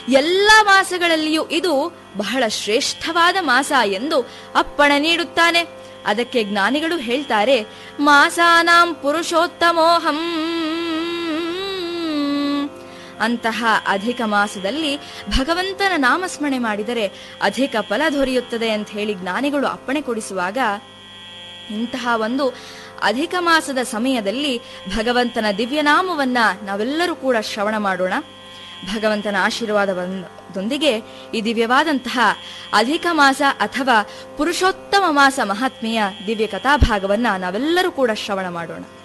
ಎಲ್ಲ ಮಾಸಗಳಲ್ಲಿಯೂ ಇದು ಬಹಳ ಶ್ರೇಷ್ಠವಾದ ಮಾಸ ಎಂದು ಅಪ್ಪಣೆ ನೀಡುತ್ತಾನೆ ಅದಕ್ಕೆ ಜ್ಞಾನಿಗಳು ಹೇಳ್ತಾರೆ ಮಾಸಾನಾಂ ಪುರುಷೋತ್ತಮೋಹಂ ಅಂತಹ ಅಧಿಕ ಮಾಸದಲ್ಲಿ ಭಗವಂತನ ನಾಮಸ್ಮರಣೆ ಮಾಡಿದರೆ ಅಧಿಕ ಫಲ ದೊರೆಯುತ್ತದೆ ಅಂತ ಹೇಳಿ ಜ್ಞಾನಿಗಳು ಅಪ್ಪಣೆ ಕೊಡಿಸುವಾಗ ಇಂತಹ ಒಂದು ಅಧಿಕ ಮಾಸದ ಸಮಯದಲ್ಲಿ ಭಗವಂತನ ದಿವ್ಯನಾಮವನ್ನ ನಾವೆಲ್ಲರೂ ಕೂಡ ಶ್ರವಣ ಮಾಡೋಣ ಭಗವಂತನ ಆಶೀರ್ವಾದದೊಂದಿಗೆ ಈ ದಿವ್ಯವಾದಂತಹ ಅಧಿಕ ಮಾಸ ಅಥವಾ ಪುರುಷೋತ್ತಮ ಮಾಸ ಮಹಾತ್ಮೆಯ ದಿವ್ಯ ಕಥಾಭಾಗವನ್ನ ನಾವೆಲ್ಲರೂ ಕೂಡ ಶ್ರವಣ ಮಾಡೋಣ